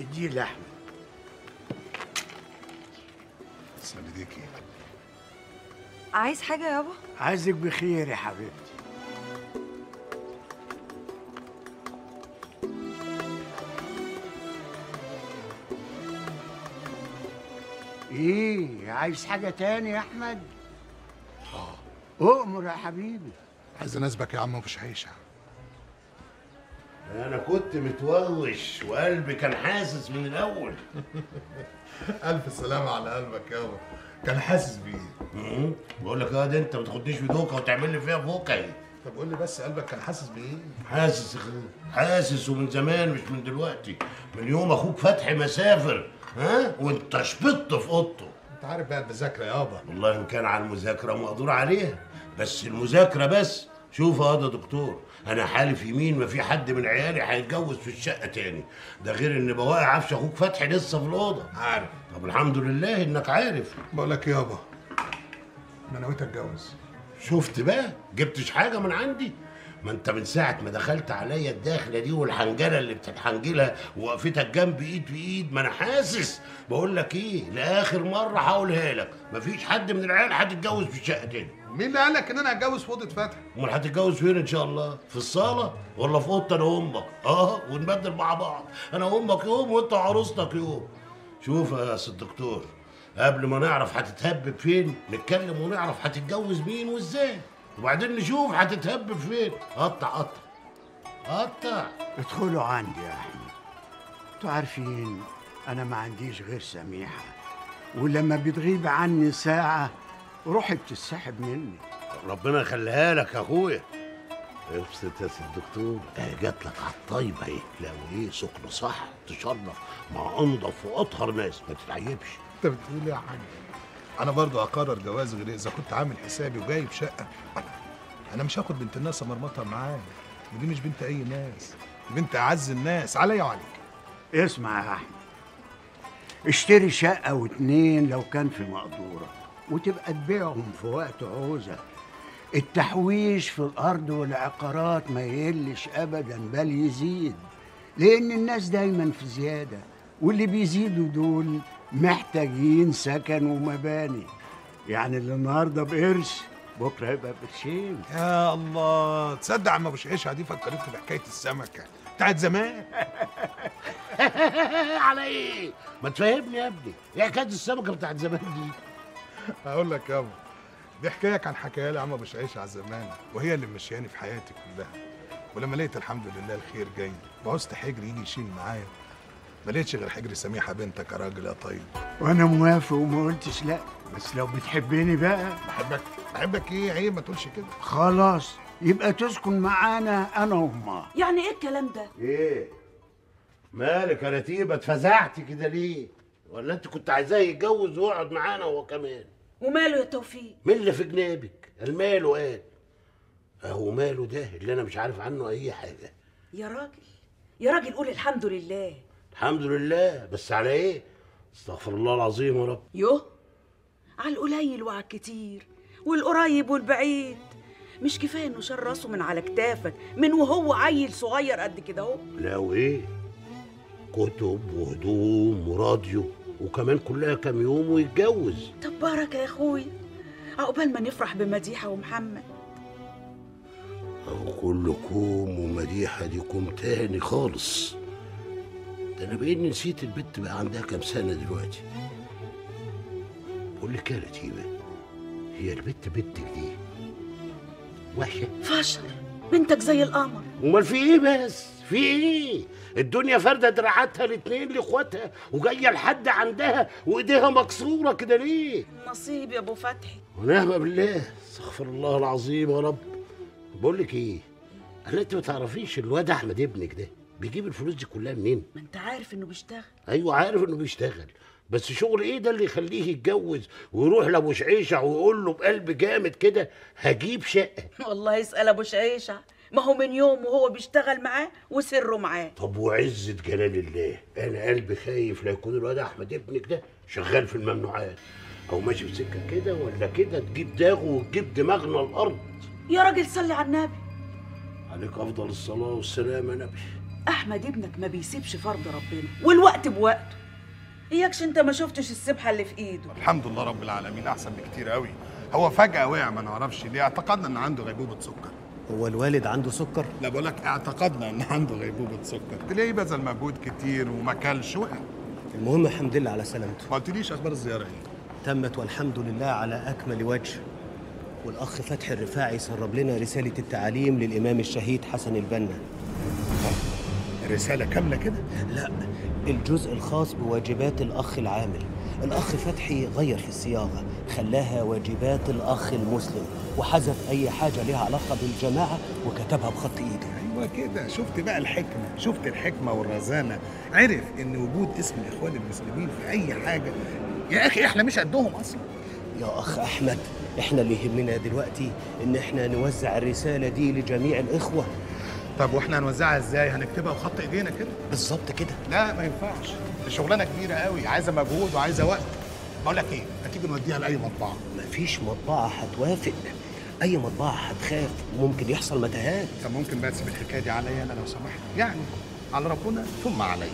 اديه لحمه تسلم ايديكي عايز حاجة يابا؟ عايزك بخير يا حبيبتي ايه عايز حاجة تاني يا احمد؟ اه اؤمر يا حبيبي عايز اناسبك يا عم مفيش عيشه انا كنت متوغش وقلبي كان حاسس من الاول الف سلامه على قلبك يابا كان حاسس بيه مم. بقول لك يا ده انت ما تاخدنيش في دوكه وتعمل لي فيها فوكه طب قول لي بس قلبك كان حاسس بايه حاسس يا اخويا حاسس ومن زمان مش من دلوقتي من يوم اخوك فتحي مسافر ها وانت شبطت في اوضته انت عارف بقى المذاكره يابا والله ان كان على المذاكره مقدور عليها بس المذاكره بس شوف يا ده دكتور انا حالف يمين ما في حد من عيالي هيتجوز في الشقه تاني ده غير ان بواقي عفش اخوك فتحي لسه في الاوضه عارف طب الحمد لله انك عارف بقول لك يابا انا نويت اتجوز شفت بقى جبتش حاجه من عندي ما انت من ساعه ما دخلت عليا الداخله دي والحنجله اللي بتتحنجلها ووقفتك جنب ايد بايد ما انا حاسس بقول لك ايه لاخر مره هقولها لك مفيش حد من العيال هتتجوز في الشقه تاني مين اللي قال لك ان انا هتجوز في اوضه فتحي امال هتتجوز فين ان شاء الله في الصاله ولا في اوضتي انا وامك اه ونبدل مع بعض انا وامك يوم وانت وعروستك يوم شوف يا سيد الدكتور قبل ما نعرف هتتهبب فين نتكلم ونعرف هتتجوز مين وازاي وبعدين نشوف هتتهبب فين قطع قطع قطع ادخلوا عندي يا احمد انتوا عارفين انا ما عنديش غير سميحه ولما بتغيب عني ساعه روحي بتسحب مني ربنا يخليها لك يا اخويا ابسط يا سيد الدكتور اهي جات لك على الطيبه اهي لا وايه سكن صح تشرف مع انضف واطهر ناس ما تتعيبش انت بتقول ايه يا حاج انا برضو هقرر جواز غير اذا كنت عامل حسابي وجايب شقه انا مش هاخد بنت الناس امرمطها معايا ودي مش بنت اي ناس دي بنت اعز الناس عليا وعليك اسمع يا احمد اشتري شقه واتنين لو كان في مقدورك وتبقى تبيعهم في وقت عوزه التحويش في الارض والعقارات ما يقلش ابدا بل يزيد لان الناس دايما في زياده واللي بيزيدوا دول محتاجين سكن ومباني يعني اللي النهارده بقرش بكره يبقى بقرشين يا الله تصدق عم ابو شعيشه دي فكرتني بحكايه السمكه بتاعت زمان على ايه ما تفهمني يا ابني ايه حكايه السمكه بتاعت زمان دي هقول لك يابا دي حكايه كان حكاها لي عم ابو شعيشه على زمان وهي اللي مشياني في حياتي كلها ولما لقيت الحمد لله الخير جاي وعوزت حجر يجي يشيل معايا ما لقيتش غير حجر سميحه بنتك يا راجل يا طيب وانا موافق وما قلتش لا بس لو بتحبني بقى بحبك بحبك ايه عيب ما تقولش كده خلاص يبقى تسكن معانا انا وامها يعني ايه الكلام ده ايه مالك يا رتيبه اتفزعتي كده ليه ولا انت كنت عايزاه يتجوز ويقعد معانا هو كمان وماله يا توفيق مين اللي في جنابك الماله قال اهو ماله ده اللي انا مش عارف عنه اي حاجه يا راجل يا راجل قول الحمد لله الحمد لله بس على ايه استغفر الله العظيم يا رب يوه على القليل وعلى الكتير والقريب والبعيد مش كفايه انه شال راسه من على كتافك من وهو عيل صغير قد كده اهو لا وايه كتب وهدوم وراديو وكمان كلها كام يوم ويتجوز طب بركه يا اخويا عقبال ما نفرح بمديحه ومحمد أهو كل كوم ومديحة دي كوم تاني خالص ده أنا بإني نسيت البت بقى عندها كام سنة دلوقتي قول لي يا رتيبة هي البت بنتك دي وحشة فشر بنتك زي القمر أمال في إيه بس؟ في إيه؟ الدنيا فاردة دراعاتها الاتنين لإخواتها وجاية لحد عندها وإيديها مكسورة كده ليه؟ نصيب يا ابو فتحي ونعم بالله استغفر الله العظيم يا رب بقول لك ايه هل انت ما تعرفيش الواد احمد ابنك ده بيجيب الفلوس دي كلها منين ما انت عارف انه بيشتغل ايوه عارف انه بيشتغل بس شغل ايه ده اللي يخليه يتجوز ويروح لابو شعيشه ويقول له بقلب جامد كده هجيب شقه والله يسأل ابو شعيشة ما هو من يوم وهو بيشتغل معاه وسره معاه طب وعزة جلال الله انا قلبي خايف لا يكون الواد احمد ابنك ده شغال في الممنوعات او ماشي في سكه كده ولا كده تجيب داغه وتجيب دماغنا الارض يا راجل صلي على النبي عليك افضل الصلاه والسلام يا نبي احمد ابنك ما بيسيبش فرض ربنا والوقت بوقته اياكش انت ما شفتش السبحه اللي في ايده الحمد لله رب العالمين احسن بكتير قوي هو فجاه وقع ما نعرفش ليه اعتقدنا ان عنده غيبوبه سكر هو الوالد عنده سكر لا بقول لك اعتقدنا ان عنده غيبوبه سكر تلاقيه بذل مجهود كتير وما كلش وقع المهم الحمد لله على سلامته ما قلتليش اخبار الزياره ايه تمت والحمد لله على أكمل وجه والأخ فتحي الرفاعي سرب لنا رسالة التعاليم للإمام الشهيد حسن البنا رساله كامله كده لا الجزء الخاص بواجبات الأخ العامل الأخ فتحي غير في الصياغة خلاها واجبات الأخ المسلم وحذف أي حاجة لها علاقة بالجماعة وكتبها بخط إيده ايوه كده شفت بقى الحكمه شفت الحكمه والرزانه عرف ان وجود اسم الاخوان المسلمين في اي حاجه يا اخي احنا مش قدهم اصلا يا أخ أحمد إحنا اللي يهمنا دلوقتي إن إحنا نوزع الرسالة دي لجميع الإخوة طب واحنا هنوزعها ازاي هنكتبها بخط ايدينا كده بالظبط كده لا ما ينفعش دي شغلانه كبيره قوي عايزه مجهود وعايزه وقت بقول لك ايه ما تيجي نوديها لاي مطبعه مفيش مطبعة هتوافق أي مطبعة هتخاف وممكن يحصل متاهات طب ممكن بقى تسيب الحكايه دي عليا انا لو سمحت يعني على ربنا ثم عليا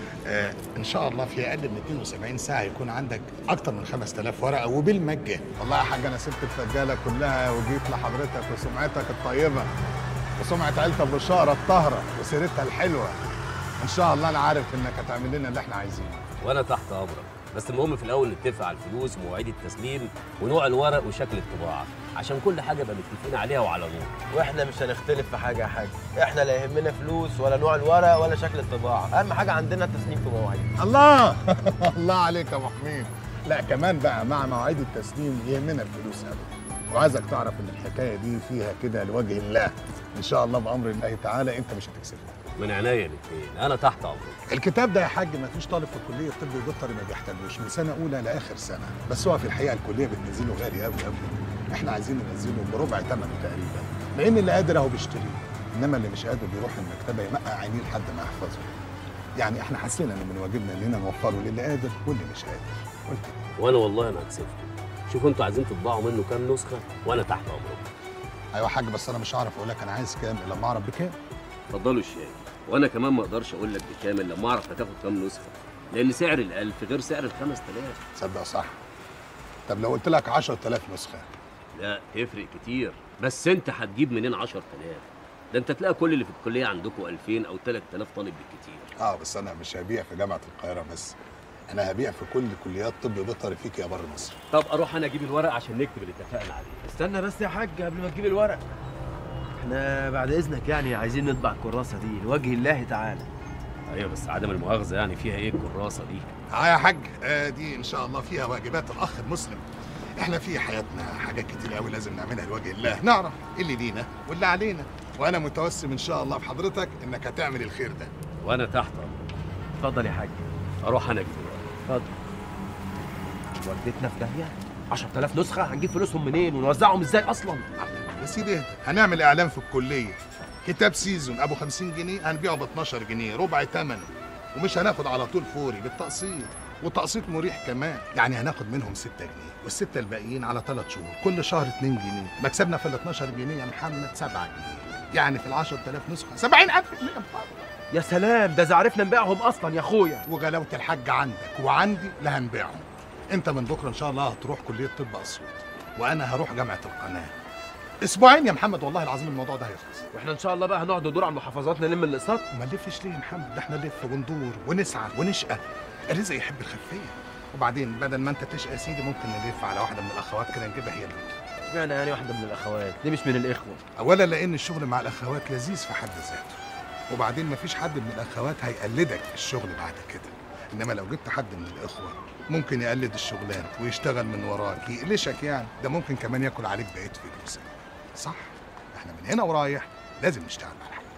آه ان شاء الله في اقل من 72 ساعه يكون عندك اكتر من 5000 ورقه وبالمجان والله يا حاج انا سبت الفجاله كلها وجيت لحضرتك وسمعتك الطيبه وسمعه عيله ابو شقره الطاهره وسيرتها الحلوه ان شاء الله انا عارف انك هتعمل لنا اللي احنا عايزينه وانا تحت امرك بس المهم في الاول نتفق على الفلوس ومواعيد التسليم ونوع الورق وشكل الطباعه عشان كل حاجه يبقى متفقين عليها وعلى نور واحنا مش هنختلف في حاجه يا حاج احنا لا يهمنا فلوس ولا نوع الورق ولا شكل الطباعه اهم حاجه عندنا التسليم في مواعيد الله الله عليك يا ابو حميد لا كمان بقى مع مواعيد التسليم يهمنا الفلوس قوي وعايزك تعرف ان الحكايه دي فيها كده لوجه الله ان شاء الله بامر الله تعالى انت مش هتكسبها من عينيا الاثنين انا تحت امرك الكتاب ده يا حاج ما فيش طالب في الكليه الطب والبيطري ما بيحتاجوش من سنه اولى لاخر سنه بس هو في الحقيقه الكليه بتنزله غالي قوي قوي احنا عايزين ننزله بربع ثمنه تقريبا لان اللي قادر اهو بيشتريه انما اللي مش قادر بيروح المكتبه يمقع عينيه لحد ما يحفظه يعني احنا حسينا ان من واجبنا اننا نوفره للي قادر واللي مش قادر قلت كده. وانا والله ما هكسفكم شوفوا انتوا عايزين تطبعوا منه كام نسخه وانا تحت امركم ايوه يا حاج بس انا مش هعرف اقول لك انا عايز كام الا لما اعرف بكام اتفضلوا الشاي وانا كمان ما اقدرش اقول لك بكام الا لما اعرف هتاخد كام نسخه لان سعر الألف غير سعر ال 5000 تصدق صح طب لو قلت لك 10000 نسخه لا تفرق كتير بس انت هتجيب منين 10000 ده انت تلاقي كل اللي في الكليه عندكم 2000 او 3000 طالب بالكتير اه بس انا مش هبيع في جامعه القاهره بس انا هبيع في كل كليات طب بيطري فيك يا بر مصر طب اروح انا اجيب الورق عشان نكتب اللي اتفقنا عليه استنى بس يا حاج قبل ما تجيب الورق احنا بعد اذنك يعني عايزين نطبع الكراسه دي لوجه الله تعالى ايوه بس عدم المؤاخذه يعني فيها ايه الكراسه دي اه يا حاج آه دي ان شاء الله فيها واجبات الاخ المسلم احنا في حياتنا حاجات كتير قوي لازم نعملها لوجه الله نعرف إيه اللي لينا واللي علينا وانا متوسم ان شاء الله بحضرتك انك هتعمل الخير ده وانا تحت امرك اتفضل يا حاج اروح انا اجيب الورق اتفضل وديتنا في داهيه 10000 نسخه هنجيب فلوسهم منين ونوزعهم ازاي اصلا يا سيدي اهدى. هنعمل اعلان في الكليه كتاب سيزون ابو 50 جنيه هنبيعه ب 12 جنيه ربع ثمنه ومش هناخد على طول فوري بالتقسيط وتقسيط مريح كمان يعني هناخد منهم 6 جنيه والستة الباقيين على ثلاث شهور كل شهر 2 جنيه مكسبنا في ال 12 جنيه يا محمد 7 جنيه يعني في ال 10000 نسخه 70000 جنيه يا سلام ده اذا عرفنا نبيعهم اصلا يا اخويا وغلاوه الحاج عندك وعندي لا هنبيعهم انت من بكره ان شاء الله هتروح كليه طب اسيوط وانا هروح جامعه القناه اسبوعين يا محمد والله العظيم الموضوع ده هيخلص واحنا ان شاء الله بقى هنقعد ندور على المحافظات نلم الاقساط ما نلفش ليه يا محمد ده احنا نلف وندور ونسعى ونشقى الرزق يحب الخفيه وبعدين بدل ما انت تشقى يا سيدي ممكن نلف على واحده من الاخوات كده نجيبها هي اللي تجيب. اشمعنى يعني واحده من الاخوات دي مش من الاخوه اولا لان الشغل مع الاخوات لذيذ في حد ذاته وبعدين ما فيش حد من الاخوات هيقلدك في الشغل بعد كده انما لو جبت حد من الاخوه ممكن يقلد الشغلان ويشتغل من وراك يقلشك يعني ده ممكن كمان ياكل عليك بقيه فلوسك صح احنا من هنا ورايح لازم نشتغل مع الحاجة.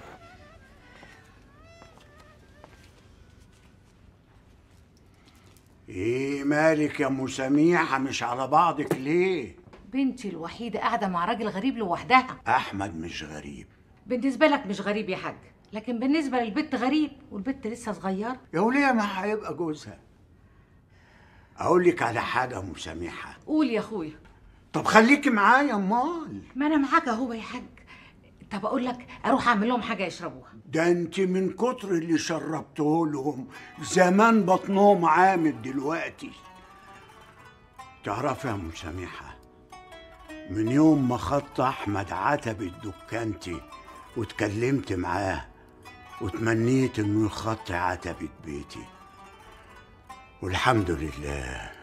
ايه مالك يا ام سميحه مش على بعضك ليه بنتي الوحيدة قاعدة مع راجل غريب لوحدها احمد مش غريب بالنسبة لك مش غريب يا حاج لكن بالنسبة للبت غريب والبت لسه صغيرة يا وليه ما هيبقى جوزها اقول لك على حاجه يا ام سميحه قول يا اخويا طب خليكي معايا امال ما انا معاك اهو يا حاج طب اقول لك اروح اعمل لهم حاجه يشربوها ده انت من كتر اللي شربته لهم زمان بطنهم عامل دلوقتي تعرفي يا ام سميحه من يوم ما خدت احمد عتبة دكانتي واتكلمت معاه وتمنيت انه يخطي عتبة بيتي والحمد لله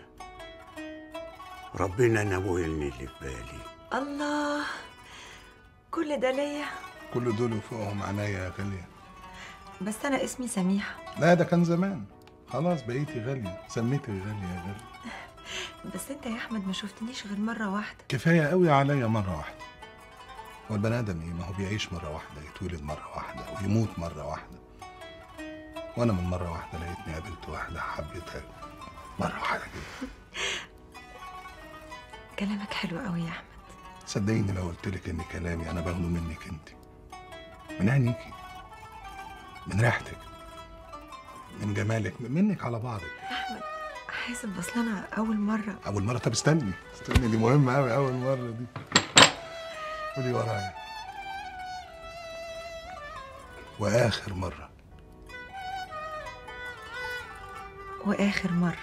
ربنا ناولني اللي في بالي الله كل ده ليا كل دول وفوقهم عناية يا غالية بس انا اسمي سميحه لا ده كان زمان خلاص بقيتي غالية سميتك غالية يا غالية بس انت يا احمد ما شفتنيش غير مره واحده كفاية قوي عليا مرة واحدة هو البني آدم إيه ما هو بيعيش مرة واحدة يتولد مرة واحدة ويموت مرة واحدة وأنا من مرة واحدة لقيتني قابلت واحدة حبيتها مرة واحدة كده كلامك حلو قوي يا احمد صدقيني لو قلت لك إن كلامي أنا باخده منك أنت من عينيكي من ريحتك من جمالك منك على بعضك حاسب بس انا اول مره أول مرة طب استني استني دي مهمة أوي أول مرة دي قولي ورايا وآخر مرة واخر مره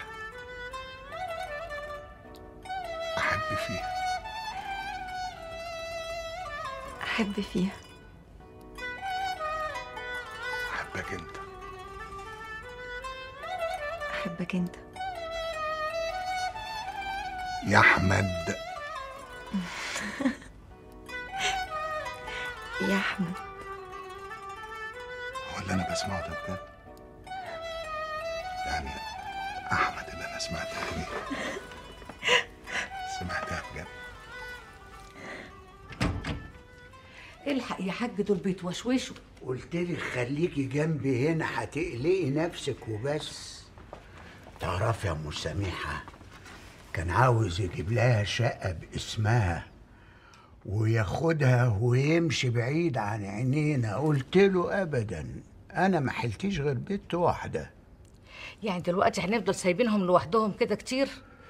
أحب فيها احب فيها أحبك أنت احبك انت يا أحمد يا احمد هو اللي أنا بسمعه ده بجد يعني أحمد اللي أنا سمعتها دي سمعتها بجد الحق يا حاج دول بيتوشوشوا قلت لك خليكي جنبي هنا هتقلقي نفسك وبس تعرفي يا ام سميحه كان عاوز يجيب لها شقه باسمها وياخدها ويمشي بعيد عن عينينا قلت له ابدا انا ما حلتيش غير بنت واحده يعني دلوقتي هنفضل سايبينهم لوحدهم كده كتير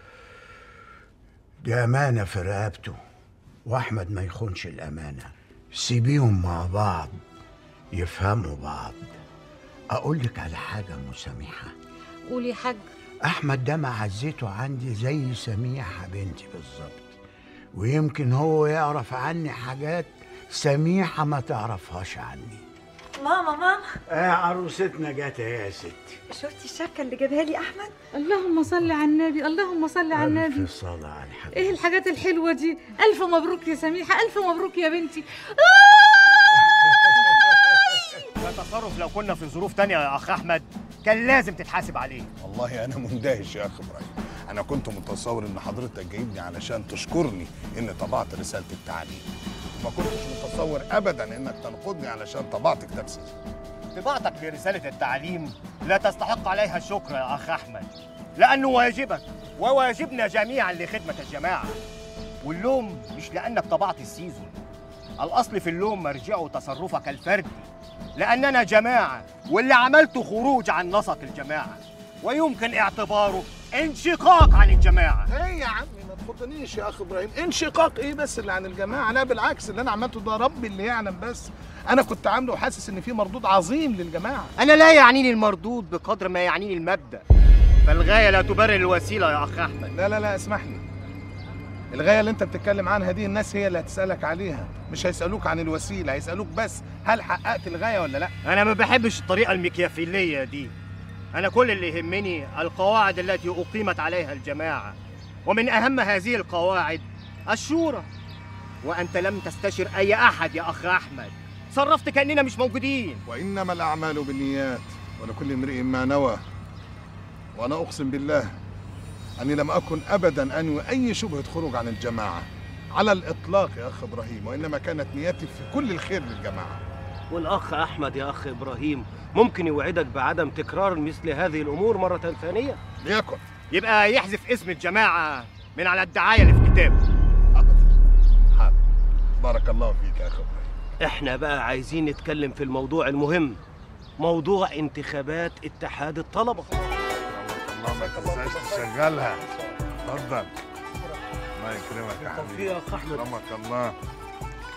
دي امانه في رقبته واحمد ما يخونش الامانه سيبيهم مع بعض يفهموا بعض اقول لك على حاجه ام سميحه قول يا حاج احمد ده معزته عندي زي سميحه بنتي بالظبط ويمكن هو يعرف عني حاجات سميحه ما تعرفهاش عني ماما ماما اه عروستنا جت يا ستي شفتي الشبكه اللي جابها لي احمد اللهم صل على النبي اللهم صل على النبي الف صلاه على الحبيب ايه الحاجات الحلوه دي الف مبروك يا سميحه الف مبروك يا بنتي ده تصرف لو كنا في ظروف تانية يا اخ احمد كان لازم تتحاسب عليه والله انا مندهش يا اخ ابراهيم انا كنت متصور ان حضرتك جايبني علشان تشكرني ان طبعت رساله التعليم ما كنتش متصور ابدا انك تنقدني علشان طبعت كتاب سياسي طباعتك لرسالة التعليم لا تستحق عليها الشكر يا أخ أحمد لأنه واجبك وواجبنا جميعا لخدمة الجماعة واللوم مش لأنك طبعت السيزون الأصل في اللوم مرجعه تصرفك الفردي لأننا جماعة واللي عملته خروج عن نسق الجماعة ويمكن اعتباره انشقاق عن الجماعة ايه يا عمي ما تخضنيش يا اخ ابراهيم انشقاق ايه بس اللي عن الجماعه لا بالعكس اللي انا عملته ده ربي اللي يعلم بس انا كنت عامله وحاسس ان في مردود عظيم للجماعه أنا لا يعنيني المردود بقدر ما يعنيني المبدأ فالغاية لا تبرر الوسيلة يا أخ أحمد لا لا لا اسمح لي الغايه اللي انت بتتكلم عنها دي الناس هي اللي هتسالك عليها مش هيسالوك عن الوسيله هيسالوك بس هل حققت الغايه ولا لا أنا ما بحبش الطريقة المكيافيلية دي أنا كل اللي يهمني القواعد التي أقيمت عليها الجماعة ومن أهم هذه القواعد الشورى وأنت لم تستشر أي أحد يا أخ أحمد صرفت كأننا مش موجودين وانما الاعمال بالنيات ولكل امرئ ما نوى وانا اقسم بالله اني لم اكن ابدا انوي اي شبهه خروج عن الجماعه على الاطلاق يا اخ ابراهيم وانما كانت نيتي في كل الخير للجماعه والأخ أحمد يا أخ إبراهيم ممكن يوعدك بعدم تكرار مثل هذه الأمور مرة ثانية ليكن يبقى يحذف اسم الجماعة من على الدعاية اللي في كتابه حاضر بارك الله فيك يا اخ ابراهيم إحنا بقى عايزين نتكلم في الموضوع المهم موضوع انتخابات اتحاد الطلبة الله ما تنساش تشغلها اتفضل الله يكرمك يا حبيبي يا أخ أحمد رحمك الله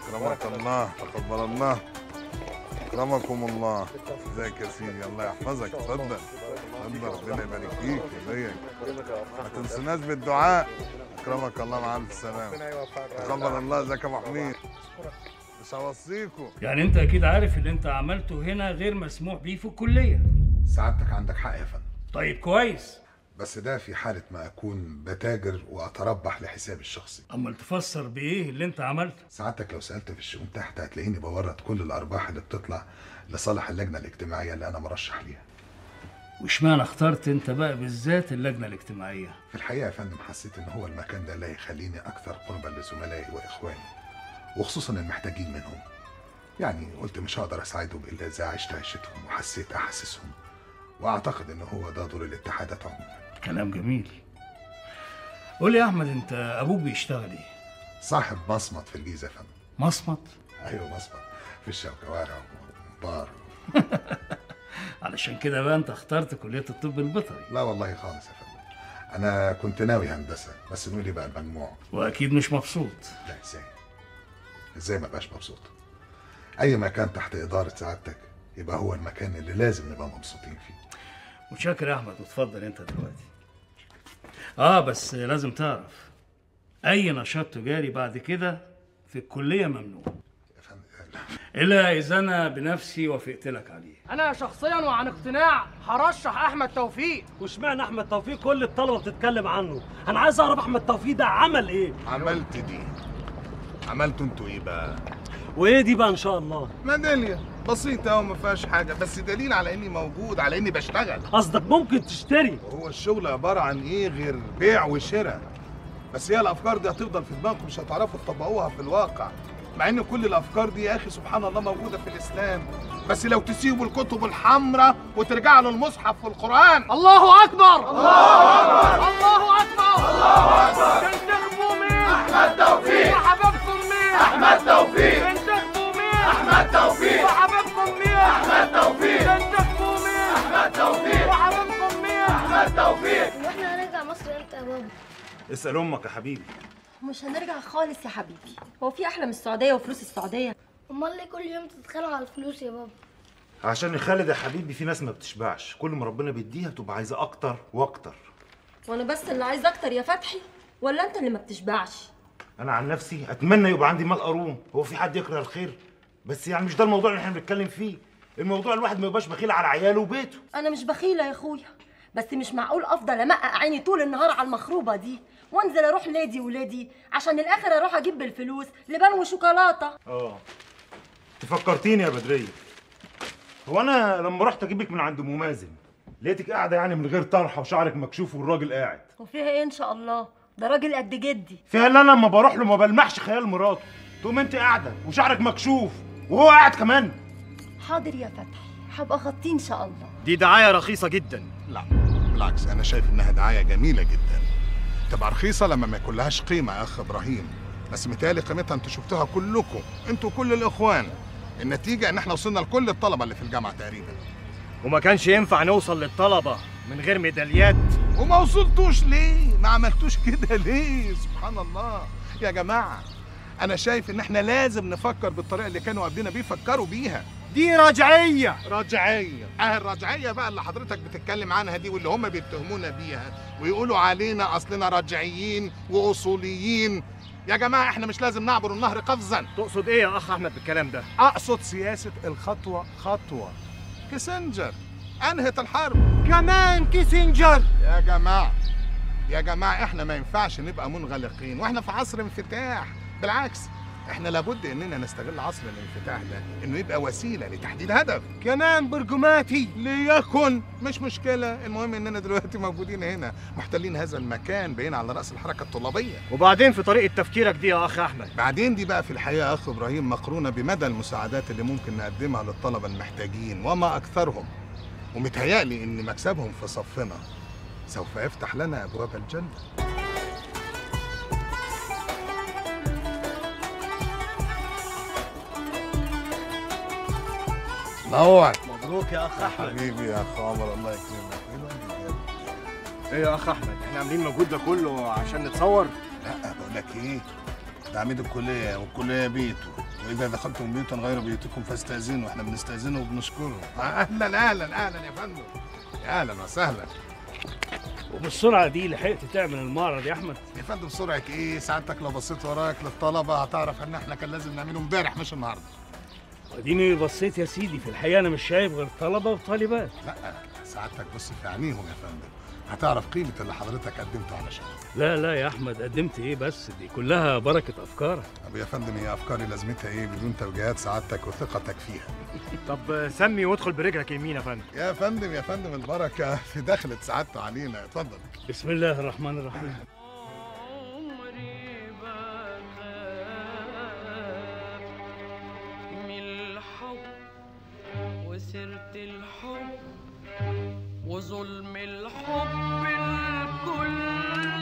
اكرمك الله تقبل الله اكرمكم الله ازيك يا سيدي الله يحفظك اتفضل اتفضل ربنا يبارك فيك ازيك ما تنسوناش بالدعاء اكرمك الله مع الف سلامه تقبل الله ازيك يا ابو حميد مش هوصيكم يعني انت اكيد عارف اللي انت عملته هنا غير مسموح بيه في الكليه سعادتك عندك حق يا فندم طيب كويس بس ده في حالة ما أكون بتاجر وأتربح لحسابي الشخصي امال تفسر بايه اللي انت عملته سعادتك لو سألت في الشؤون تحت هتلاقيني بورد كل الأرباح اللي بتطلع لصالح اللجنة الاجتماعية اللي أنا مرشح ليها واشمعنى اخترت انت بقى بالذات اللجنه الاجتماعيه في الحقيقة يا فندم حسيت إن هو المكان ده لا يخليني أكثر قربا لزملائي وإخواني وخصوصا المحتاجين منهم يعني قلت مش هقدر أساعدهم إلا إذا عشت عيشتهم وحسيت أحاسيسهم وأعتقد إن هو ده دور الاتحادات عموما كلام جميل قول لي يا احمد انت ابوك بيشتغل ايه صاحب مصمت في الجيزة يا فندم مصمت أيوه مصمت في الشوكوارع وبار علشان كده بقى انت اخترت كليه الطب البيطري لا والله خالص يا فندم انا كنت ناوي هندسه بس نقولي بقى المجموع واكيد مش مبسوط لا ازاي ازاي ما بقاش مبسوط اي مكان تحت اداره سعادتك يبقى هو المكان اللي لازم نبقى مبسوطين فيه متشكر يا احمد وتفضل انت دلوقتي اه بس لازم تعرف اي نشاط تجاري بعد كده في الكليه ممنوع الا اذا انا بنفسي وافقت لك عليه انا شخصيا وعن اقتناع هرشح احمد توفيق واشمعنى احمد توفيق كل الطلبه بتتكلم عنه انا عايز اعرف احمد توفيق ده عمل ايه عملت دي عملتوا انتوا ايه بقى وايه دي بقى ان شاء الله ميداليه بسيطه وما فيهاش حاجه بس دليل على اني موجود على اني بشتغل قصدك ممكن تشتري هو الشغل عباره عن ايه غير بيع وشراء بس هي الافكار دي هتفضل في دماغكم مش هتعرفوا تطبقوها في الواقع مع ان كل الافكار دي يا اخي سبحان الله موجوده في الاسلام بس لو تسيبوا الكتب الحمراء وترجعوا للمصحف والقران الله اكبر الله أكبر. الله اكبر الله أكبر. تنتخبوا مين أحمد توفيق. وحبيبكم مين أحمد توفيق. تنتخبوا مين أحمد توفيق. وحبيبكم مين أحمد توفيق. تنتخبوا مين أحمد توفيق. وحبيبكم مين أحمد توفيق. واحنا هنرجع مصر امتى يا بابا؟ اسأل أمك يا حبيبي مش هنرجع خالص يا حبيبي هو في احلى من السعوديه وفلوس السعوديه امال ليه كل يوم تتخانقوا على الفلوس يا بابا؟ عشان خالد يا حبيبي في ناس ما بتشبعش كل ما ربنا بيديها تبقى عايزة أكتر وأكتر وانا بس اللي عايز اكتر يا فتحي ولا انت اللي ما بتشبعش أنا عن نفسي أتمنى يبقى عندي مال قارون هو في حد يكره الخير بس يعني مش ده الموضوع اللي احنا بنتكلم فيه الموضوع الواحد ما يبقاش بخيل على عياله وبيته انا مش بخيله يا اخويا بس مش معقول افضل امقق عيني طول النهار على المخروبه دي وانزل اروح لادي ولادي عشان الاخر اروح اجيب بالفلوس لبان وشوكولاته اه تفكرتيني يا بدرية هو أنا لما رحت أجيبك من عند أم مازن لقيتك قاعدة يعني من غير طرحة وشعرك مكشوف والراجل قاعد وفيها ايه ان شاء الله ده راجل قد جدي فيها اللي أنا لما بروح له ما بلمحش خيال مراته تقوم أنت قاعدة وشعرك مكشوف وهو قاعد كمان حاضر يا فتحي هبقى اغطيه ان شاء الله دي دعايه رخيصه جدا لا بالعكس انا شايف انها دعايه جميله جدا تبقى رخيصه لما ما يكون لهاش قيمه يا اخ ابراهيم بس متهيألي قيمتها انتوا شفتوها كلكم انتوا كل الاخوان النتيجه ان احنا وصلنا لكل الطلبه اللي في الجامعه تقريبا وما كانش ينفع نوصل للطلبه من غير ميداليات وما وصلتوش ليه ما عملتوش كده ليه سبحان الله يا جماعه انا شايف ان احنا لازم نفكر بالطريقه اللي كانوا قبلنا بيفكروا بيها دي رجعيه رجعيه اه الرجعيه بقى اللي حضرتك بتتكلم عنها دي واللي هم بيتهمونا بيها ويقولوا علينا اصلنا رجعيين واصوليين يا جماعه احنا مش لازم نعبر النهر قفزا تقصد ايه يا اخ احمد بالكلام ده اقصد سياسه الخطوه خطوه كيسنجر انهت الحرب كمان كيسنجر يا جماعه يا جماعه احنا ما ينفعش نبقى منغلقين واحنا في عصر انفتاح بالعكس احنا لابد اننا نستغل عصر الانفتاح ده انه يبقى وسيله لتحديد هدف كمان برجماتي ليكن مش مشكله المهم اننا دلوقتي موجودين هنا محتلين هذا المكان بقينا على راس الحركه الطلابيه وبعدين في طريقه تفكيرك دي يا اخ احمد بعدين دي بقى في الحقيقه يا اخ ابراهيم مقرونه بمدى المساعدات اللي ممكن نقدمها للطلبه المحتاجين وما اكثرهم ومتهيألي ان مكسبهم في صفنا سوف يفتح لنا ابواب الجنه نور مبروك يا اخ احمد حبيبي يا اخ عمر الله يكرمك ايه يا اخ احمد احنا عاملين المجهود ده كله عشان نتصور لا بقول لك ايه ده عميد الكليه والكليه بيته واذا دخلتم بيوتا غير بيوتكم فاستاذنوا احنا بنستاذنه وبنشكره اهلا اهلا اهلا يا فندم يا اهلا وسهلا وبالسرعه دي لحقت تعمل المعرض يا احمد يا فندم سرعه ايه سعادتك لو بصيت وراك للطلبه هتعرف ان احنا كان لازم نعمله امبارح مش النهارده اديني بصيت يا سيدي في الحقيقه انا مش شايف غير طلبه وطالبات لا سعادتك بص في عينيهم يا فندم هتعرف قيمه اللي حضرتك قدمته علشان لا لا يا احمد قدمت ايه بس دي كلها بركه افكارك طب يا فندم هي افكاري لازمتها ايه بدون توجيهات سعادتك وثقتك فيها طب سمي وادخل برجلك يمين يا فندم يا فندم يا فندم البركه في دخلة سعادته علينا اتفضل بسم الله الرحمن الرحيم من الحب وسيرة الحب وظلم الحب الكل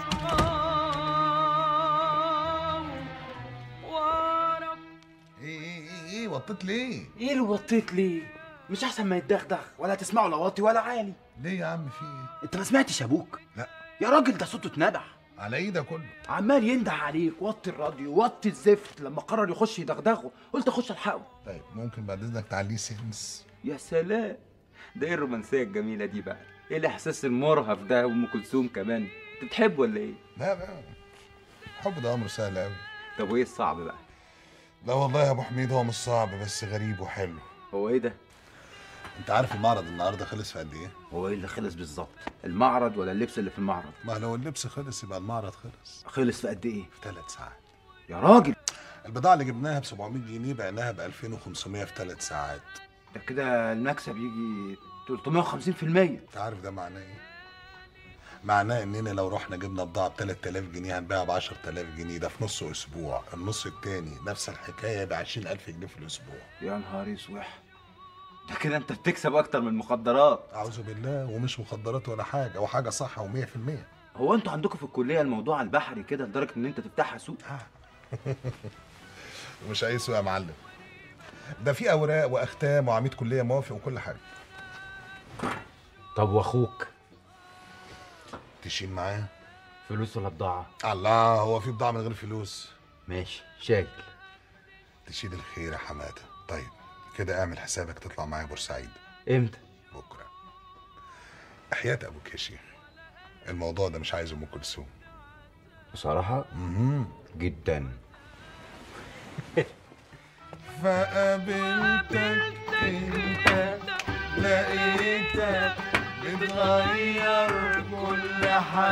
أصحاب وأنا ايه ايه ايه وطيت ليه؟ ايه اللي وطيت ليه؟ مش احسن ما يتدغدغ ولا تسمعه لا واطي ولا عالي ليه يا عم في ايه؟ انت ما سمعتش ابوك؟ لا يا راجل ده صوته اتنبح على ايه ده كله؟ عمال ينده عليك وطي الراديو وطي الزفت لما قرر يخش يدغدغه قلت اخش الحقه طيب ممكن بعد اذنك تعليه سنس يا سلام ده ايه الرومانسيه الجميله دي بقى ايه الاحساس المرهف ده وام كلثوم كمان انت بتحب ولا ايه لا لا الحب ده امر سهل قوي طب وايه الصعب بقى لا والله يا ابو حميد هو مش صعب بس غريب وحلو هو ايه ده انت عارف المعرض النهارده خلص في قد ايه هو ايه اللي خلص بالظبط المعرض ولا اللبس اللي في المعرض ما لو اللبس خلص يبقى المعرض خلص خلص في قد ايه في ثلاث ساعات يا راجل البضاعه اللي جبناها ب 700 جنيه بعناها ب 2500 في ثلاث ساعات ده كده المكسب يجي 350% انت عارف ده معناه ايه معناه اننا لو رحنا جبنا بضاعه ب 3000 جنيه هنبيعها ب 10000 جنيه ده في نص اسبوع النص التاني نفس الحكايه ب 20000 جنيه في الاسبوع يا نهار اسوح ده كده انت بتكسب اكتر من المخدرات اعوذ بالله ومش مخدرات ولا حاجه وحاجه صح و100% هو انتوا عندكم في الكليه الموضوع على البحري كده لدرجه ان انت تفتحها سوق ومش اي سوق يا معلم ده في اوراق واختام وعميد كليه موافق وكل حاجه طب واخوك تشيل معاه فلوس ولا بضاعه الله هو في بضاعه من غير فلوس ماشي شايل تشيل الخير يا حماده طيب كده اعمل حسابك تطلع معايا بورسعيد امتى بكره حياه ابوك يا شيخ الموضوع ده مش عايز ام كلثوم بصراحه جدا فقابلتك انت لقيتك بتغير كل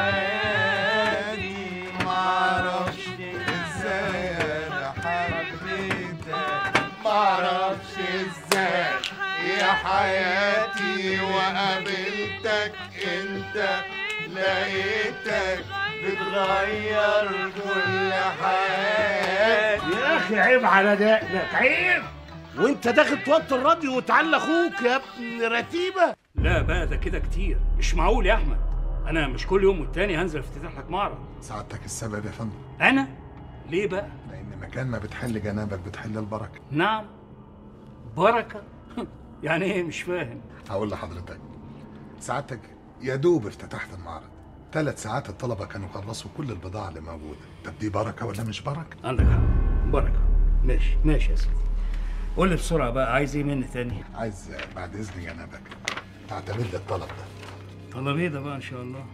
حياتي معرفش ازاي انا حبيتك معرفش ازاي يا حياتي وقابلتك انت لقيتك بتغير كل حياتي يا اخي عيب على دقنك عيب وانت داخل توطي الراديو وتعلى اخوك يا ابن رتيبه لا بقى ده كده كتير مش معقول يا احمد انا مش كل يوم والتاني هنزل افتتح لك معرض سعادتك السبب يا فندم انا ليه بقى لان مكان ما بتحل جنابك بتحل البركه نعم بركه يعني ايه مش فاهم هقول لحضرتك سعادتك يا دوب افتتحت المعرض ثلاث ساعات الطلبه كانوا خلصوا كل البضاعه اللي موجوده طب دي بركه ولا مش بركه عندك حق بركه ماشي ماشي يا سيدي قول لي بسرعه بقى عايز ايه مني تاني عايز بعد اذن جنابك تعتمد لي الطلب ده طلب ايه ده بقى ان شاء الله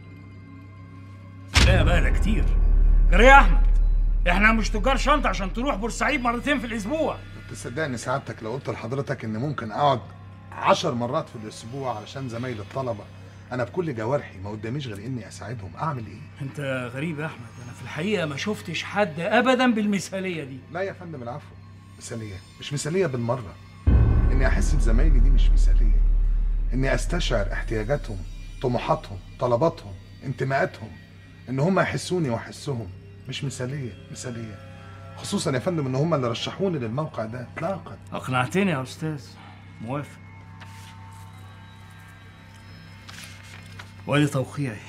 لا بقى ده كتير جري يا احمد احنا مش تجار شنطه عشان تروح بورسعيد مرتين في الاسبوع تصدقني سعادتك لو قلت لحضرتك ان ممكن اقعد عشر مرات في الاسبوع علشان زمايل الطلبه انا بكل جوارحي ما قداميش غير اني اساعدهم اعمل ايه انت غريب يا احمد انا في الحقيقه ما شفتش حد ابدا بالمثاليه دي لا يا فندم العفو مثاليه مش مثاليه بالمره اني احس بزمايلي دي مش مثاليه اني استشعر احتياجاتهم طموحاتهم طلباتهم انتماءاتهم ان هم يحسوني واحسهم مش مثاليه مثاليه خصوصا يا فندم ان هم اللي رشحوني للموقع ده اطلاقا اقنعتني يا استاذ موافق وادي توقيعي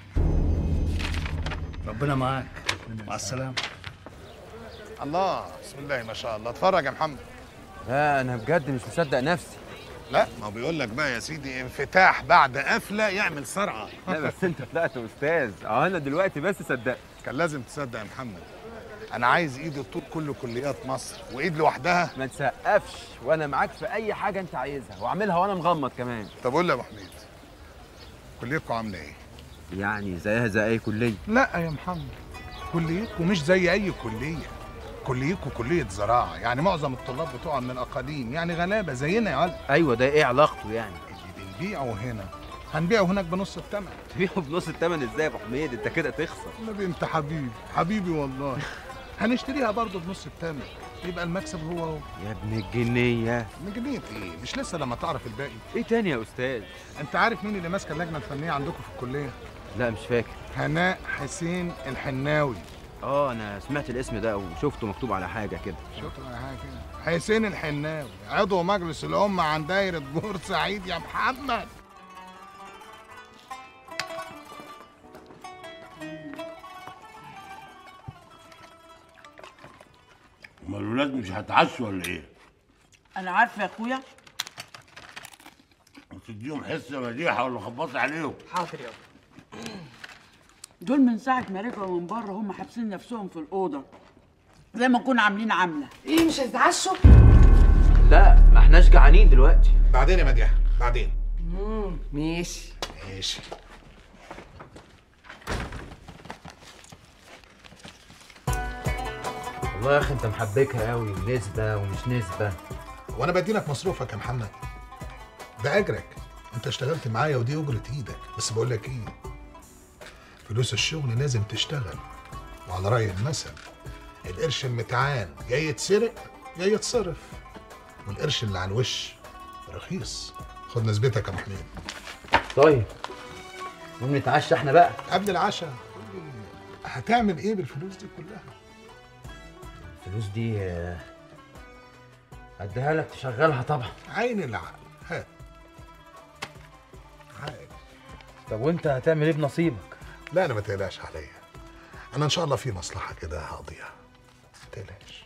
ربنا معاك مع السلامه الله بسم الله ما شاء الله اتفرج يا محمد لا انا بجد مش مصدق نفسي لا ما بيقول لك بقى يا سيدي انفتاح بعد قفله يعمل صرعه لا بس انت طلعت استاذ اه انا دلوقتي بس صدقت كان لازم تصدق يا محمد انا عايز ايد الطول كل كليات مصر وايد لوحدها ما تسقفش وانا معاك في اي حاجه انت عايزها واعملها وانا مغمض كمان طب قول لي يا ابو حميد كليتكم عامله ايه يعني زيها زي اي كليه لا يا محمد كليتكم مش زي اي كليه كليتكم كليه زراعه يعني معظم الطلاب بتوعها من الاقاليم يعني غلابه زينا يا ولد ايوه ده ايه علاقته يعني اللي بنبيعه هنا هنبيعه هناك بنص الثمن تبيعه بنص الثمن ازاي يا ابو حميد انت كده تخسر النبي انت حبيبي حبيبي والله هنشتريها برضه بنص الثمن يبقى المكسب هو هو يا ابن الجنيه من جنيه ايه مش لسه لما تعرف الباقي ايه تاني يا استاذ انت عارف مين اللي ماسكه اللجنه الفنيه عندكم في الكليه لا مش فاكر هناء حسين الحناوي اه انا سمعت الاسم ده وشفته مكتوب على حاجه كده شكرا على حاجه كده حسين الحناوي عضو مجلس الامه عن دايره بورسعيد يا محمد امال الولاد مش هتعشوا ولا ايه؟ انا عارفه يا اخويا تديهم حصه مديحه ولا خبطي عليهم حاضر يابا دول من ساعة ما رجعوا من بره هم حابسين نفسهم في الأوضة زي ما نكون عاملين عاملة ايه مش هتتعشوا؟ لا ما احناش جعانين دلوقتي بعدين يا مديحه بعدين امم ماشي ماشي والله يا اخي انت محبكها قوي نسبه ومش نسبه وانا بديلك مصروفك يا محمد ده اجرك انت اشتغلت معايا ودي اجرة ايدك بس بقول لك ايه فلوس الشغل لازم تشتغل وعلى رأي المثل القرش المتعان يا يتسرق يا يتصرف والقرش اللي على الوش رخيص خد نسبتك يا ابو حميد طيب نقوم نتعشى احنا بقى قبل العشاء قول لي هتعمل ايه بالفلوس دي كلها الفلوس دي آه، اديها لك تشغلها طبعا عين العقل هات عين طب وانت هتعمل ايه بنصيبك لا انا ما تقلقش عليا انا ان شاء الله في مصلحه كده هقضيها ما تقلقش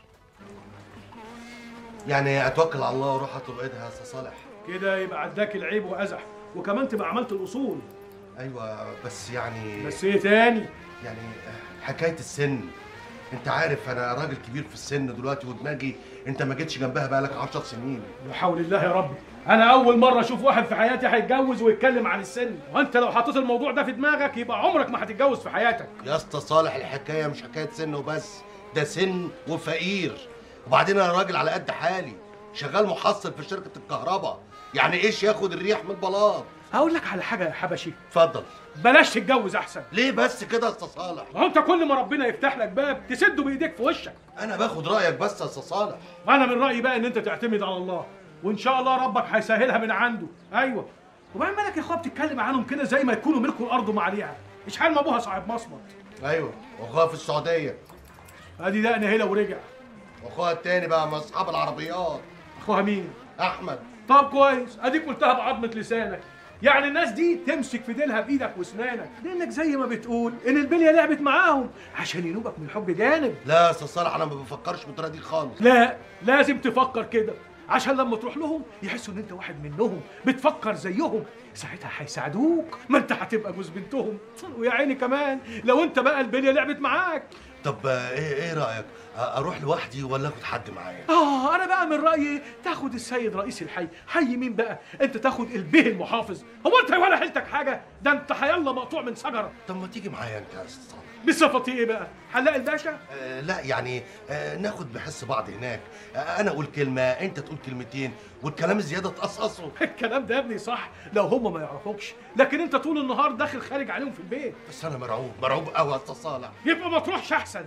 يعني اتوكل على الله واروح اطلب ايدها يا استاذ صالح كده يبقى عداك العيب وازح وكمان تبقى عملت الاصول ايوه بس يعني بس ايه تاني يعني حكايه السن انت عارف انا راجل كبير في السن دلوقتي ودماغي انت ما جيتش جنبها بقالك 10 سنين لا حول الله يا ربي انا اول مره اشوف واحد في حياتي هيتجوز ويتكلم عن السن وانت لو حطيت الموضوع ده في دماغك يبقى عمرك ما هتتجوز في حياتك يا اسطى صالح الحكايه مش حكايه سن وبس ده سن وفقير وبعدين انا راجل على قد حالي شغال محصل في شركه الكهرباء يعني ايش ياخد الريح من البلاط هقول لك على حاجه يا حبشي اتفضل بلاش تتجوز احسن ليه بس كده يا استاذ صالح ما هو انت كل ما ربنا يفتح لك باب تسده بايديك في وشك انا باخد رايك بس يا استاذ صالح وانا من رايي بقى ان انت تعتمد على الله وان شاء الله ربك هيسهلها من عنده ايوه وبعدين مالك يا اخويا بتتكلم عنهم كده زي ما يكونوا ملكوا الارض وما عليها مش حال ما ابوها صاحب مصمت ايوه واخوها في السعوديه ادي ده نهيله ورجع واخوها التاني بقى من اصحاب العربيات اخوها مين احمد طب كويس اديك قلتها بعظمه لسانك يعني الناس دي تمسك في ديلها بايدك واسنانك لانك زي ما بتقول ان البليه لعبت معاهم عشان ينوبك من الحب جانب لا يا استاذ صالح انا ما بفكرش بالطريقه دي خالص لا لازم تفكر كده عشان لما تروح لهم يحسوا ان انت واحد منهم بتفكر زيهم ساعتها هيساعدوك ما انت هتبقى جوز بنتهم ويا عيني كمان لو انت بقى البليه لعبت معاك طب آه، ايه ايه رايك آه، اروح لوحدي ولا اخد حد معايا اه انا بقى من رايي تاخد السيد رئيس الحي حي مين بقى انت تاخد البيه المحافظ هو انت ولا حيلتك حاجه ده انت حيالله مقطوع من شجره طب ما تيجي معايا انت يا استاذ صالح بصفتي ايه بقى حلاق الباشا آه، لا يعني آه، ناخد بحس بعض هناك آه، انا اقول كلمه انت تقول كلمتين والكلام الزياده تقصقصه الكلام ده يا ابني صح لو هم ما يعرفوكش لكن انت طول النهار داخل خارج عليهم في البيت بس انا مرعوب مرعوب قوي يا استاذ صالح يبقى ما تروحش احسن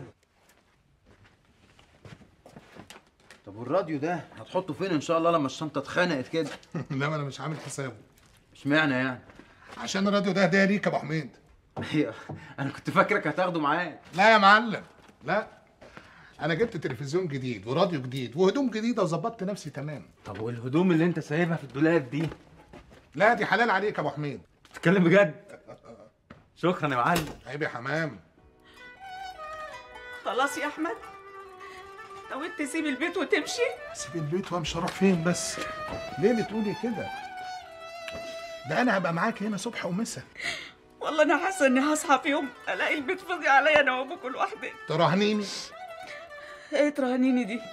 طب والراديو ده هتحطه فين ان شاء الله لما الشنطه اتخنقت كده لا ما انا مش عامل حسابه اشمعنى يعني عشان الراديو ده هديه ليك يا ابو حميد ايوه انا كنت فاكرك هتاخده معاك لا يا معلم لا انا جبت تلفزيون جديد وراديو جديد وهدوم جديده وظبطت نفسي تمام طب والهدوم اللي انت سايبها في الدولاب دي لا دي حلال عليك يا ابو حميد بتتكلم بجد شكرا يا معلم عيب يا حمام خلاص يا احمد نويت تسيب البيت وتمشي اسيب البيت وامشي اروح فين بس ليه بتقولي كده ده انا هبقى معاك هنا صبح ومساء والله انا حاسه اني هصحى في يوم الاقي البيت فاضي عليا انا وابوك لوحدي تراهنيني ايه ترهنيني دي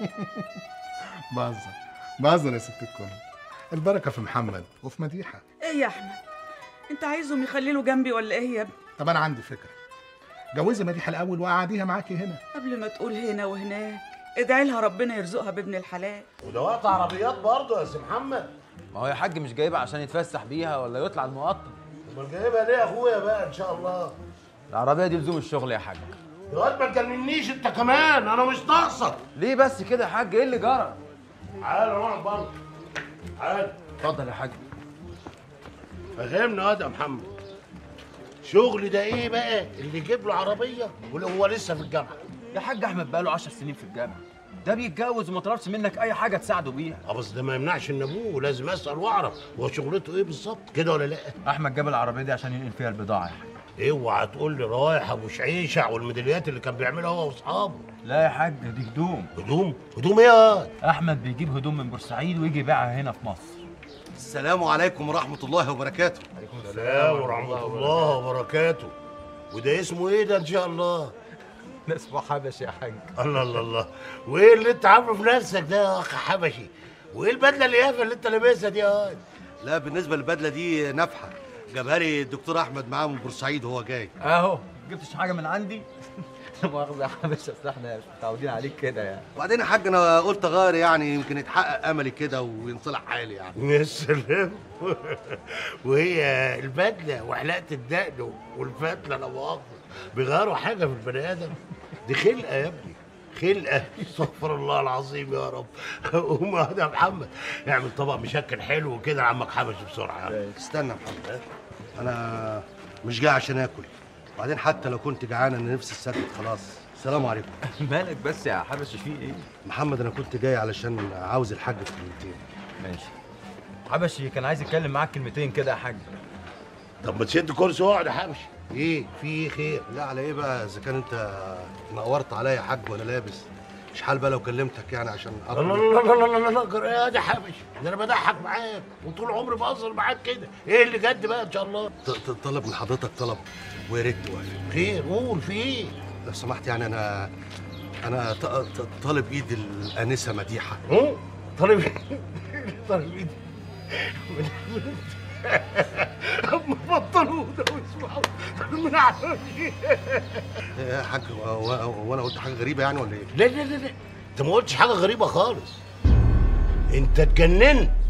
بهزر بهزر يا ست الكل البركه في محمد وفي مديحه ايه يا احمد انت عايزهم يخللوا جنبي ولا ايه يا ابني طب انا عندي فكره جوزي مديحه الاول وقعديها معاكي هنا قبل ما تقول هنا وهناك ادعي لها ربنا يرزقها بابن الحلال وده وقت عربيات برضه يا سي محمد ما هو يا حاج مش جايبها عشان يتفسح بيها ولا يطلع المقطم امال جايبها ليه يا اخويا بقى ان شاء الله العربيه دي لزوم الشغل يا حاج يا واد ما تجننيش انت كمان انا مش ناقصك ليه بس كده يا حاج ايه اللي جرى تعال نقعد بره تعال اتفضل يا حاج فهمنا يا محمد شغل ده ايه بقى اللي يجيب له عربيه واللي هو لسه في الجامعه يا حاج احمد بقاله 10 سنين في الجامعه ده بيتجوز وما طلبش منك اي حاجه تساعده بيها اه بس ده ما يمنعش ان ابوه لازم اسال واعرف هو شغلته ايه بالظبط كده ولا لا احمد جاب العربيه دي عشان ينقل فيها البضاعه يا حاج اوعى تقول لي رايح ابو شعيشع والميداليات اللي كان بيعملها هو واصحابه لا يا حاج دي هدوم هدوم هدوم ايه يا احمد بيجيب هدوم من بورسعيد ويجي يبيعها هنا في مصر السلام عليكم ورحمه الله وبركاته السلام ورحمه الله وبركاته وده اسمه ايه ده ان شاء الله ده اسمه حبش يا حاج الله الله الله وايه اللي انت عامله في نفسك ده يا اخ حبشي وايه البدله اليافه اللي انت لابسها دي يا واد لا بالنسبه للبدله دي نفحه جابها لي الدكتور احمد معاه من بورسعيد وهو جاي اهو جبتش حاجه من عندي لا مؤاخذه يا حبش اصل احنا مش متعودين عليك كده يعني وبعدين يا حاج انا قلت اغير يعني يمكن يتحقق املي كده وينصلح حالي يعني يا سلام وهي البدله وحلقه الدقن والفتله لا مؤاخذه بيغيروا حاجه في البني ادم دي خلقه يا ابني خلقه استغفر الله العظيم يا رب قوم يا محمد اعمل طبق مشكل حلو كده لعمك حبش بسرعه استنى يا محمد انا مش جاي عشان اكل وبعدين حتى لو كنت جعان انا نفسي السدد خلاص السلام عليكم مالك بس يا حبش في ايه محمد انا كنت جاي علشان عاوز الحاج في كلمتين ماشي حبشي كان عايز يتكلم معاك كلمتين كده يا حاج طب ما تشد كرسي واقعد يا حبش ايه في ايه خير لا على ايه بقى اذا كان انت نورت عليا يا حاج وانا لابس مش حال بقى لو كلمتك يعني عشان لا لا لا لا لا لا لا جرى يا دي حبش ده انا بضحك معاك وطول عمري بهزر معاك كده ايه اللي جد بقى ان شاء الله ط- ط- طلب من حضرتك طلب ويا ريت توافق خير قول في ايه لو سمحت يعني انا انا ط- ط- طالب ايد الانسه مديحه طالب طالب ايد بطلوا ده واسمعوا من عارف يا حاج هو- هو هو انا قلت حاجه غريبه يعني ولا ايه؟ لا لا لا لا انت ما قلتش حاجه غريبه خالص انت اتجننت